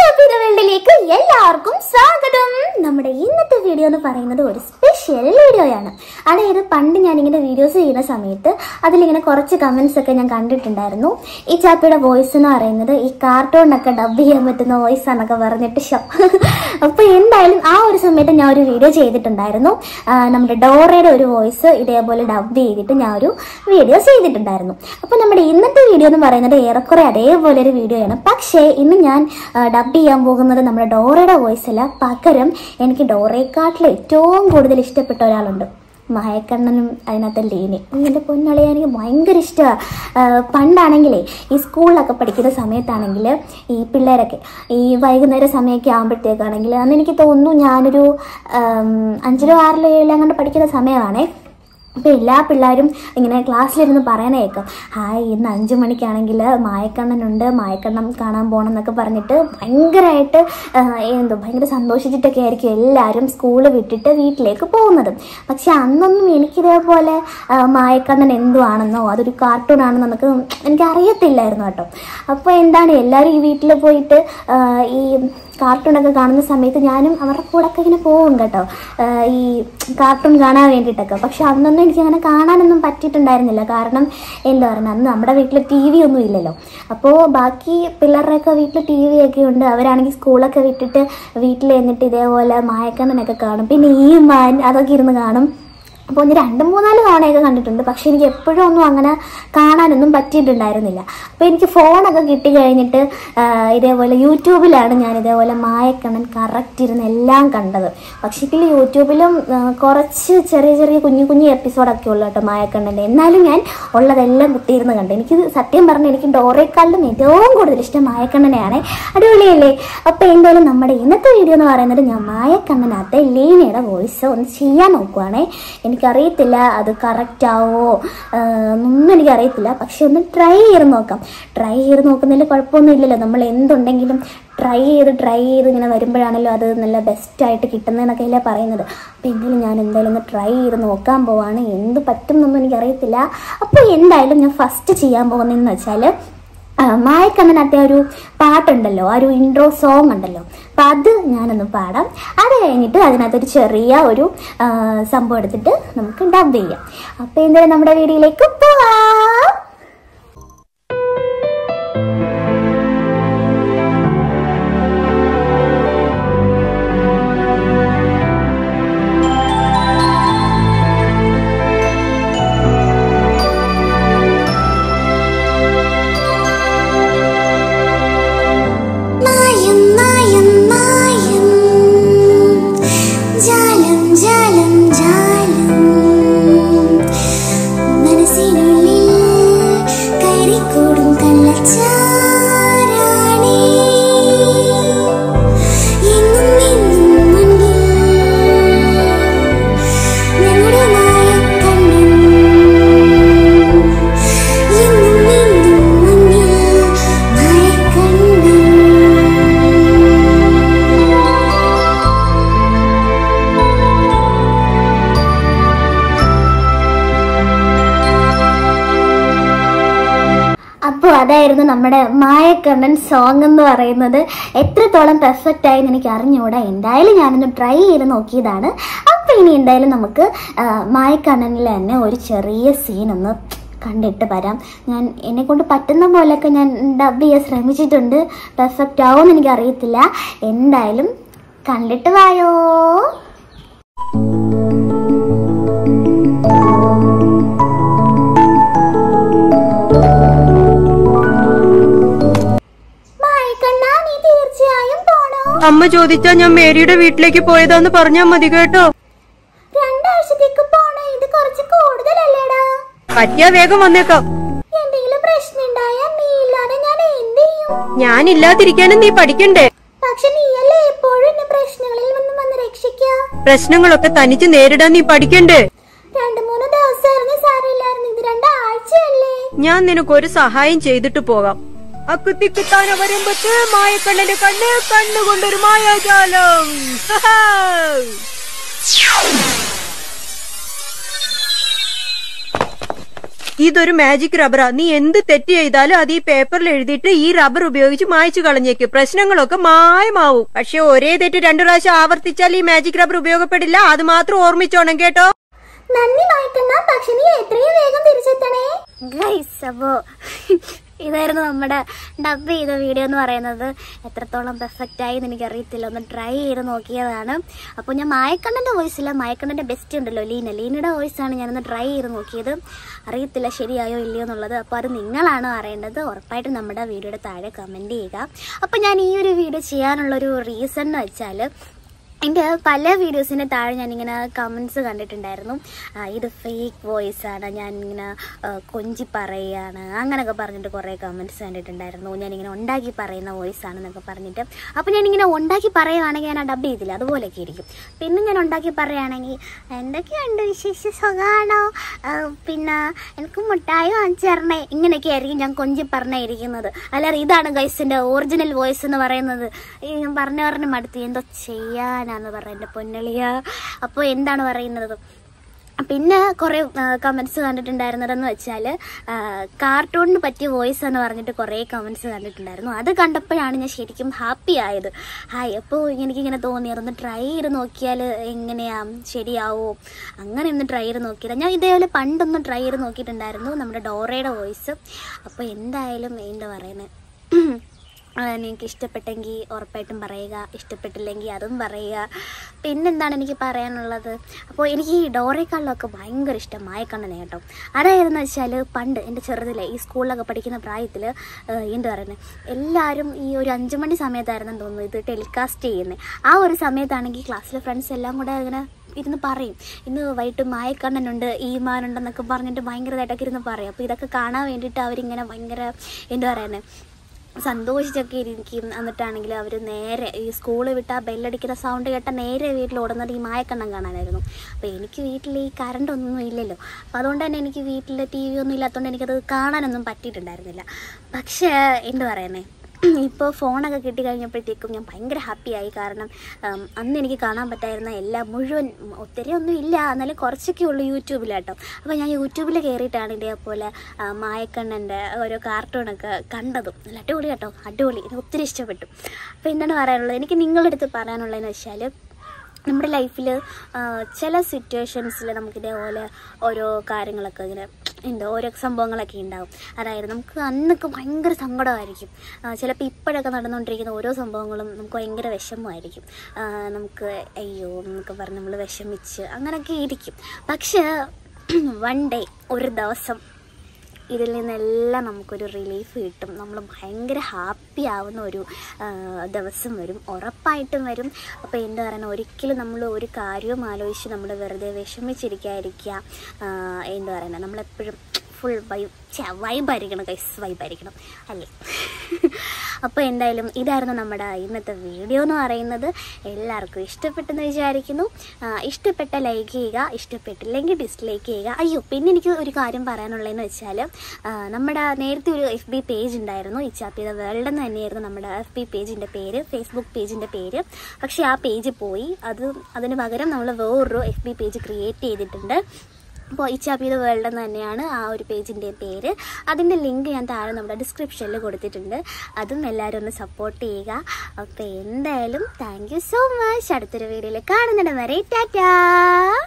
ചാപ്പിയുടെ വേൾഡിലേക്ക് എല്ലാവർക്കും സ്വാഗതം നമ്മുടെ ഇന്നത്തെ വീഡിയോ എന്ന് പറയുന്നത് ഒരു സ്പെഷ്യൽ വീഡിയോയാണ് അതായത് പണ്ട് ഞാനിങ്ങനെ വീഡിയോസ് ചെയ്യുന്ന സമയത്ത് അതിലിങ്ങനെ കുറച്ച് കമന്റ്സ് ഒക്കെ ഞാൻ കണ്ടിട്ടുണ്ടായിരുന്നു ഈ ചാപ്പിയുടെ വോയിസ് എന്ന് പറയുന്നത് ഈ കാർട്ടൂണൊക്കെ ഡബ് ചെയ്യാൻ പറ്റുന്ന വോയിസ് ആണെന്നൊക്കെ പറഞ്ഞിട്ട് ഷോ അപ്പോൾ എന്തായാലും ആ ഒരു സമയത്ത് ഞാൻ ഒരു വീഡിയോ ചെയ്തിട്ടുണ്ടായിരുന്നു ആ, നമ്മുടെ ഡോറയുടെ ഒരു വോയിസ് ഇതേപോലെ ഡബ് ചെയ്തിട്ട് ഞാൻ ഒരു വീഡിയോ ചെയ്തിട്ടുണ്ടായിരുന്നു അപ്പോൾ നമ്മുടെ ഇന്നത്തെ വീഡിയോ എന്ന് പറയുന്നത് ഏറെക്കുറെ അതേപോലെ ഒരു വീഡിയോ ആണ് പക്ഷേ ഇന്ന് ഞാൻ ഡബ് ചെയ്യാൻ പോകുന്നത് നമ്മുടെ ഡോറയുടെ വോയിസ് അല്ല പകരം എനിക്ക് ഡോറയെക്കാട്ടിൽ ഏറ്റവും കൂടുതൽ ഇഷ്ടപ്പെട്ട ഒരാളുണ്ട് മയക്കണ്ണനും അതിനകത്തെ ലീനി എൻ്റെ പൊന്നളിയെ എനിക്ക് ഭയങ്കര ഇഷ്ടമാണ് പണ്ടാണെങ്കിലേ ഈ സ്കൂളിലൊക്കെ പഠിക്കുന്ന സമയത്താണെങ്കിൽ ഈ പിള്ളേരൊക്കെ ഈ വൈകുന്നേര സമയമൊക്കെ ആകുമ്പോഴത്തേക്കാണെങ്കിൽ അന്ന് എനിക്ക് തോന്നുന്നു ഞാനൊരു ആം, അഞ്ചിലോ ആറിലോ ഏഴിലോ അങ്ങോട്ട് പഠിക്കുന്ന സമയമാണേ അപ്പോൾ എല്ലാ പിള്ളേരും ഇങ്ങനെ ക്ലാസ്സിലിരുന്ന് പറയണ കേൾക്കാം ഹായ് ഇന്ന് അഞ്ചു മണിക്കാണെങ്കിൽ മായക്കണ്ണനുണ്ട് മായക്കണ്ണം കാണാൻ പോകണം എന്നൊക്കെ പറഞ്ഞിട്ട് ഭയങ്കരമായിട്ട് എന്തോ ഭയങ്കര സന്തോഷിച്ചിട്ടൊക്കെ ആയിരിക്കും എല്ലാവരും സ്കൂൾ വിട്ടിട്ട് വീട്ടിലേക്ക് പോകുന്നത് പക്ഷെ അന്നൊന്നും എനിക്കിതേപോലെ ആ, മായക്കണ്ണൻ എന്തുവാണെന്നോ അതൊരു കാർട്ടൂൺ ആണെന്നോ എന്നൊക്കെ എനിക്ക് അറിയത്തില്ലായിരുന്നു കേട്ടോ അപ്പോൾ എന്താണ് എല്ലാവരും ഈ വീട്ടിൽ പോയിട്ട് ആ, ഈ കാർട്ടൂണൊക്കെ കാണുന്ന സമയത്ത് ഞാനും അവരുടെ കൂടെ ഒക്കെ ഇങ്ങനെ പോകും കേട്ടോ ആഹ് ഈ കാർട്ടൂൺ കാണാൻ വേണ്ടിയിട്ടൊക്കെ പക്ഷെ അന്നൊന്നും എനിക്ക് അങ്ങനെ കാണാനൊന്നും പറ്റിയിട്ടുണ്ടായിരുന്നില്ല കാരണം എന്താ പറയുക അന്ന് നമ്മുടെ വീട്ടിൽ ടി വി ഒന്നും ഇല്ലല്ലോ അപ്പോൾ ബാക്കി പിള്ളേരുടെയൊക്കെ വീട്ടിൽ ടി വി ഒക്കെ ഉണ്ട് അവരാണെങ്കിൽ സ്കൂളൊക്കെ വിട്ടിട്ട് വീട്ടിൽ എന്നിട്ട് ഇതേപോലെ മായക്കണ്ണനൊക്കെ കാണും പിന്നെ ഈ മാൻ അതൊക്കെ ഇരുന്ന് കാണും അപ്പോൾ ഒന്ന് രണ്ട് മൂന്നാല് തവണയൊക്കെ കണ്ടിട്ടുണ്ട് പക്ഷെ എനിക്ക് എപ്പോഴും ഒന്നും അങ്ങനെ കാണാനൊന്നും പറ്റിയിട്ടുണ്ടായിരുന്നില്ല അപ്പോൾ എനിക്ക് ഫോണൊക്കെ കിട്ടി കഴിഞ്ഞിട്ട് ആ, ഇതേപോലെ യൂട്യൂബിലാണ് ഞാൻ ഇതേപോലെ മായക്കണ്ണൻ കറക്റ്റ് ഇരുന്ന് എല്ലാം കണ്ടത് പക്ഷേ ഇതിൽ യൂട്യൂബിലും ആ, കുറച്ച് ചെറിയ ചെറിയ കുഞ്ഞു കുഞ്ഞു എപ്പിസോഡൊക്കെ ഉള്ളു കേട്ടോ മായക്കണ്ണൻ്റെ എന്നാലും ഞാൻ ഉള്ളതെല്ലാം കുത്തിയിരുന്ന് കണ്ടു എനിക്ക് സത്യം പറഞ്ഞാൽ എനിക്ക് ഡോറേക്കാളിലും ഏറ്റവും കൂടുതൽ ഇഷ്ടം മായക്കണ്ണനെയാണ് അടിപൊളിയല്ലേ അപ്പോൾ എന്തായാലും നമ്മുടെ ഇന്നത്തെ വീഡിയോ എന്ന് പറയുന്നത് ഞാൻ മായക്കണ്ണനകത്തെ ലീനയുടെ വോയിസ് ഒന്ന് ചെയ്യാൻ നോക്കുവാണേ എനിക്കറിയത്തില്ല അത് കറക്റ്റ് ആവോ ഒന്നും എനിക്കറിയത്തില്ല പക്ഷെ ഒന്ന് ട്രൈ ചെയ്ത് നോക്കാം ട്രൈ ചെയ്ത് നോക്കുന്നതിൽ കുഴപ്പമൊന്നും ഇല്ലല്ലോ നമ്മൾ എന്തുണ്ടെങ്കിലും ട്രൈ ചെയ്ത് ട്രൈ ചെയ്ത് ഇങ്ങനെ വരുമ്പോഴാണല്ലോ അത് നല്ല ബെസ്റ്റായിട്ട് കിട്ടുന്നതെന്നൊക്കെ അല്ലേ പറയുന്നത് അപ്പോൾ എങ്കിലും ഞാൻ എന്തായാലും ഒന്ന് ട്രൈ ചെയ്ത് നോക്കാൻ പോവാണ് എന്ത് പറ്റും എന്നൊന്നും എനിക്കറിയത്തില്ല അപ്പോൾ എന്തായാലും ഞാൻ ഫസ്റ്റ് ചെയ്യാൻ പോകുന്നതെന്ന് വെച്ചാൽ മായക്കണ്ണനകത്തെ ഒരു പാട്ടുണ്ടല്ലോ ആ ഒരു ഇൻട്രോ സോങ് ഉണ്ടല്ലോ അപ്പം അത് ഞാനൊന്ന് പാടാം അത് കഴിഞ്ഞിട്ട് അതിനകത്തൊരു ചെറിയ ഒരു ആ, സംഭവം എടുത്തിട്ട് നമുക്ക് ഡബ് ചെയ്യാം അപ്പം എന്തായാലും നമ്മുടെ വീഡിയോയിലേക്ക് പോവാം മായം മായം മായം ജാലം ജാലം ജാലം മനസ്സിനുള്ളിൽ കയറിക്കൂടും കള്ളച്ചാരാണി എന്നും എന്നും മുന്നിൽ ഞങ്ങളുടെ മായക്കണ്ണൻ എന്നും എന്നും മുന്നിൽ മായക്കണ്ണൻ അപ്പോൾ അതായിരുന്നു നമ്മുടെ മായക്കണ്ണൻ സോങ് എന്ന് പറയുന്നത് എത്രത്തോളം പെർഫെക്റ്റ് ആയി എന്ന് എനിക്ക് അറിഞ്ഞുകൂടാ എന്തായാലും ഞാനൊന്ന് ട്രൈ ചെയ്ത് നോക്കിയതാണ് അപ്പോൾ ഇനി എന്തായാലും നമുക്ക് ആ, മായക്കണ്ണനിൽ തന്നെ ഒരു ചെറിയ സീൻ ഒന്ന് കണ്ടിട്ട് വരാം ഞാൻ എന്നെ കൊണ്ട് പറ്റുന്ന പോലെയൊക്കെ ഞാൻ ഡബ് ചെയ്യാൻ ശ്രമിച്ചിട്ടുണ്ട് പെർഫെക്റ്റ് ആവുമെന്ന് എനിക്ക് അറിയത്തില്ല എന്തായാലും കണ്ടിട്ട് വായോ മായക്കണ്ണ നീ തീർച്ചയായും പോണോ അമ്മ ചോദിച്ചാ ഞാൻ മേരിയുടെ വീട്ടിലേക്ക് പോയതാന്ന് പറഞ്ഞാ മതി കേട്ടോ രണ്ടാഴ്ചത്തേക്ക് പോണോ ഇത് കുറച്ച് കൂടുതലല്ലേടാ പറ്റിയാ വേഗം വന്നേക്കാം എന്തെങ്കിലും പ്രശ്നം ഉണ്ടായാൽ നീ ഇല്ലാതെ ഞാൻ എന്ത് ചെയ്യും ഞാൻ ഇല്ലാതിരിക്കാനും നീ പഠിക്കണ്ടേ പക്ഷെ നീയല്ലേ എപ്പോഴും എന്നെ പ്രശ്നങ്ങളിൽ നിന്നും വന്ന് രക്ഷിക്കുക പ്രശ്നങ്ങളൊക്കെ തനിച്ച് നേരിടാൻ നീ പഠിക്കണ്ടേ രണ്ടു മൂന്ന് ദിവസമായിരുന്നു സാരമില്ലായിരുന്നു ഇത് രണ്ടാഴ്ചയല്ലേ ഞാൻ നിനക്ക് ഒരു സഹായം ചെയ്തിട്ട് പോകാം അക്കുത്തിക്കുത്താന വരുമ്പത്ത് മായക്കണ്ണന്റെ കണ്ണ് കണ്ണുകൊണ്ടൊരു മായാജാലം ഇതൊരു മാജിക് റബ്ബറാ നീ എന്ത് തെറ്റ് ചെയ്താലും അത് ഈ പേപ്പറിൽ എഴുതിയിട്ട് ഈ റബ്ബർ ഉപയോഗിച്ച് മായ്ച്ചു കളഞ്ഞേക്ക് പ്രശ്നങ്ങളൊക്കെ മായമാവും പക്ഷെ ഒരേ തെറ്റ് രണ്ടു പ്രാവശ്യം ആവർത്തിച്ചാൽ ഈ മാജിക് റബ്ബർ ഉപയോഗപ്പെടില്ല അത് മാത്രം ഓർമ്മിച്ചോണം കേട്ടോ നന്ദി വായിക്കണ്ട പക്ഷെ നീ എത്രയും വേഗം തിരിച്ചെത്തണേ ഗൈസ് അപ്പോ ഇതായിരുന്നു നമ്മുടെ ഡബ് ചെയ്ത വീഡിയോ എന്ന് പറയുന്നത് എത്രത്തോളം പെർഫെക്റ്റ് ആയി എന്ന് എനിക്കറിയത്തില്ല ഒന്ന് ട്രൈ ചെയ്ത് നോക്കിയതാണ് അപ്പോൾ ഞാൻ മായക്കണ്ണൻ്റെ വോയിസില്ല മായക്കണ്ണൻ്റെ ബെസ്റ്റ് ഉണ്ടല്ലോ ലീന ലീനയുടെ വോയിസാണ് ഞാനൊന്ന് ട്രൈ ചെയ്ത് നോക്കിയത് അറിയത്തില്ല ശരിയായോ ഇല്ലയോ എന്നുള്ളത് അപ്പോൾ അത് നിങ്ങളാണ് അറിയേണ്ടത് ഉറപ്പായിട്ടും നമ്മുടെ വീഡിയോയുടെ താഴെ കമൻറ്റ് ചെയ്യുക അപ്പോൾ ഞാൻ ഈ ഒരു വീഡിയോ ചെയ്യാനുള്ളൊരു റീസൺ എന്ന് വെച്ചാൽ എൻ്റെ പല വീഡിയോസിൻ്റെ താഴെ ഞാനിങ്ങനെ കമൻസ് കണ്ടിട്ടുണ്ടായിരുന്നു ആ, ഇത് ഫേക്ക് വോയിസ് ആണ് ഞാനിങ്ങനെ ആ, കൊഞ്ചി പറയുകയാണ് അങ്ങനെയൊക്കെ പറഞ്ഞിട്ട് കുറേ കമൻസ് കണ്ടിട്ടുണ്ടായിരുന്നു ഞാനിങ്ങനെ ഉണ്ടാക്കി പറയുന്ന വോയിസ് ആണെന്നൊക്കെ പറഞ്ഞിട്ട് അപ്പോൾ ഞാനിങ്ങനെ ഉണ്ടാക്കി പറയുവാണെങ്കിൽ ഞാൻ ആ ഡബ് ചെയ്തില്ല അതുപോലെയൊക്കെ ഇരിക്കും പിന്നെ ഞാൻ ഉണ്ടാക്കി പറയുകയാണെങ്കിൽ എന്തൊക്കെയുണ്ട് വിശേഷ സുഖമാണോ ആ, പിന്നെ എനിക്ക് മുട്ടായി വാങ്ങിച്ചു തരണേ ഇങ്ങനെയൊക്കെ ആയിരിക്കും ഞാൻ കൊഞ്ചി പറഞ്ഞിരിക്കുന്നത് അല്ലാതെ ഇതാണ് ഗൈസിൻ്റെ ഒറിജിനൽ വോയിസ് എന്ന് പറയുന്നത് ഈ ഞാൻ പറഞ്ഞു പറഞ്ഞ് മടുത്ത് എന്തോ ചെയ്യാനാന്ന് പറഞ്ഞ എൻ്റെ പൊന്നളിയ അപ്പോൾ എന്താണ് പറയുന്നത് പിന്നെ കുറേ കമൻസ് കണ്ടിട്ടുണ്ടായിരുന്നതെന്ന് വെച്ചാൽ കാർട്ടൂണിന് പറ്റിയ വോയിസ് എന്ന് പറഞ്ഞിട്ട് കുറേ കമൻസ് കണ്ടിട്ടുണ്ടായിരുന്നു അത് കണ്ടപ്പോഴാണ് ഞാൻ ശരിക്കും ഹാപ്പി ആയത് ഹായ് അപ്പോൾ എനിക്കിങ്ങനെ തോന്നിയിരുന്നു ട്രൈ ചെയ്ത് നോക്കിയാൽ എങ്ങനെയാ ശരിയാവോ അങ്ങനെ ഒന്ന് ട്രൈ ചെയ്ത് നോക്കിയത് ഞാൻ ഇതേപോലെ പണ്ടൊന്നും ട്രൈ ചെയ്ത് നോക്കിയിട്ടുണ്ടായിരുന്നു നമ്മുടെ ഡോറയുടെ വോയിസ് അപ്പോൾ എന്തായാലും എന്താ പറയുന്നത് നിങ്ങൾക്ക് ഇഷ്ടപ്പെട്ടെങ്കിൽ ഉറപ്പായിട്ടും പറയുക ഇഷ്ടപ്പെട്ടില്ലെങ്കിൽ അതും പറയുക പിന്നെന്താണ് എനിക്ക് പറയാനുള്ളത് അപ്പോൾ എനിക്ക് ഈ ഡോറേക്കാളിലൊക്കെ ഭയങ്കര ഇഷ്ടം മായക്കണ്ണനെ കേട്ടോ അതായിരുന്നു വെച്ചാൽ പണ്ട് എൻ്റെ ചെറുതിലെ ഈ സ്കൂളിലൊക്കെ പഠിക്കുന്ന പ്രായത്തിൽ എന്താ പറയുന്നത് എല്ലാവരും ഈ ഒരു അഞ്ച് മണി സമയത്തായിരുന്നു തോന്നുന്നു ഇത് ടെലികാസ്റ്റ് ചെയ്യുന്നത് ആ ഒരു സമയത്താണെങ്കിൽ ക്ലാസ്സിലെ ഫ്രണ്ട്സ് എല്ലാം കൂടെ ഇങ്ങനെ ഇരുന്ന് പറയും ഇന്ന് വൈകിട്ട് മായക്കണ്ണനുണ്ട് ഈ മാനുണ്ടെന്നൊക്കെ പറഞ്ഞിട്ട് ഭയങ്കരമായിട്ടൊക്കെ ഇരുന്ന് പറയും അപ്പോൾ ഇതൊക്കെ കാണാൻ വേണ്ടിയിട്ട് അവരിങ്ങനെ ഭയങ്കര എന്താ പറയുന്നത് സന്തോഷിച്ചൊക്കെ ഇരിക്കും എന്നിട്ടാണെങ്കിൽ അവർ നേരെ ഈ സ്കൂളിൽ വിട്ട് ആ ബെല്ലടിക്കുന്ന സൗണ്ട് കേട്ട നേരെ വീട്ടിൽ ഓടുന്നത് ഈ മായക്കണ്ണം കാണാനായിരുന്നു അപ്പോൾ എനിക്ക് വീട്ടിൽ ഈ കറണ്ട് ഒന്നും ഇല്ലല്ലോ അപ്പോൾ അതുകൊണ്ട് തന്നെ എനിക്ക് വീട്ടിൽ ടി വി ഒന്നും ഇല്ലാത്തതുകൊണ്ട് എനിക്കത് കാണാനൊന്നും പറ്റിയിട്ടുണ്ടായിരുന്നില്ല പക്ഷേ എന്ത് പറയുന്നേ ഇപ്പോൾ ഫോണൊക്കെ കിട്ടിക്കഴിഞ്ഞപ്പോഴത്തേക്കും ഞാൻ ഭയങ്കര ഹാപ്പിയായി കാരണം ഉം, അന്ന് എനിക്ക് കാണാൻ പറ്റായിരുന്ന എല്ലാം മുഴുവൻ ഒത്തിരി ഒന്നും ഇല്ല എന്നാലും കുറച്ചൊക്കെ ഉള്ളൂ യൂട്യൂബിലാട്ടോ അപ്പോൾ ഞാൻ യൂട്യൂബിൽ കയറിയിട്ടാണ് ഇതേപോലെ ആ, മായക്കണ്ണൻ്റെ ഓരോ കാർട്ടൂണൊക്കെ കണ്ടതും നല്ല അടിപൊളി കേട്ടോ അടിപൊളി എനിക്ക് ഒത്തിരി ഇഷ്ടപ്പെട്ടു അപ്പോൾ എന്താണ് പറയാനുള്ളത് എനിക്ക് നിങ്ങളുടെ അടുത്ത് പറയാനുള്ളതെന്ന് വെച്ചാൽ നമ്മുടെ ലൈഫിൽ ചില സിറ്റുവേഷൻസിൽ നമുക്ക് ഇതേപോലെ ഓരോ കാര്യങ്ങളൊക്കെ ഇങ്ങനെ ഉണ്ട് ഓരോ സംഭവങ്ങളൊക്കെ ഉണ്ടാവും അതായത് നമുക്ക് അന്നൊക്കെ ഭയങ്കര സങ്കടമായിരിക്കും ചിലപ്പോൾ ഇപ്പോഴൊക്കെ നടന്നുകൊണ്ടിരിക്കുന്ന ഓരോ സംഭവങ്ങളും നമുക്ക് ഭയങ്കര വിഷമമായിരിക്കും ആ, നമുക്ക് അയ്യോ എന്നൊക്കെ പറഞ്ഞ് നമ്മൾ വിഷമിച്ച് അങ്ങനെയൊക്കെ ഇരിക്കും പക്ഷേ വൺ ഡേ ഒരു ദിവസം ഇതിൽ നിന്നെല്ലാം നമുക്കൊരു റിലീഫ് കിട്ടും നമ്മൾ ഭയങ്കര ഹാപ്പി ആവുന്ന ഒരു ആ, ദിവസം വരും ഉറപ്പായിട്ടും വരും അപ്പോൾ എന്താ പറയുക ഒരിക്കലും നമ്മൾ ഒരു കാര്യവും ആലോചിച്ച് നമ്മൾ വെറുതെ വിഷമിച്ചിരിക്കാതിരിക്കുക ആ, എന്താ പറയുക നമ്മളെപ്പോഴും ഫുൾ വൈബ് വൈബായിരിക്കണം കൈസ് വൈബായിരിക്കണം അല്ലേ അപ്പോൾ എന്തായാലും ഇതായിരുന്നു നമ്മുടെ ഇന്നത്തെ വീഡിയോ എന്ന് പറയുന്നത് എല്ലാവർക്കും ഇഷ്ടപ്പെട്ടെന്ന് വിചാരിക്കുന്നു ആ, ഇഷ്ടപ്പെട്ട ലൈക്ക് ചെയ്യുക ഇഷ്ടപ്പെട്ടില്ലെങ്കിൽ ഡിസ്ലൈക്ക് ചെയ്യുക അയ്യോ പിന്നെ എനിക്ക് ഒരു കാര്യം പറയാനുള്ളതെന്ന് വെച്ചാൽ ആ, നമ്മുടെ നേരത്തെ ഒരു എഫ് ബി പേജ് ഉണ്ടായിരുന്നു ഇച്ചാപ്പിയുടെ വേൾഡ് എന്ന് തന്നെയായിരുന്നു നമ്മുടെ എഫ് ബി പേജിൻ്റെ പേര് ഫേസ്ബുക്ക് പേജിൻ്റെ പേര് പക്ഷേ ആ പേജ് പോയി അത് അതിന് പകരം നമ്മൾ വേറൊരു എഫ് ബി പേജ് ക്രിയേറ്റ് ചെയ്തിട്ടുണ്ട് അപ്പോൾ ഇച്ചാപ്പിയുടെ വേൾഡ് എന്ന് തന്നെയാണ് ആ ഒരു പേജിൻ്റെ പേര് അതിൻ്റെ ലിങ്ക് ഞാൻ താഴെ നമ്മുടെ ഡിസ്ക്രിപ്ഷനിൽ കൊടുത്തിട്ടുണ്ട് അതും എല്ലാവരും ഒന്ന് സപ്പോർട്ട് ചെയ്യുക അപ്പോൾ എന്തായാലും താങ്ക് യു സോ മച്ച് അടുത്തൊരു വീഡിയോയിൽ കാണുന്നിടം വരെ ടാറ്റാ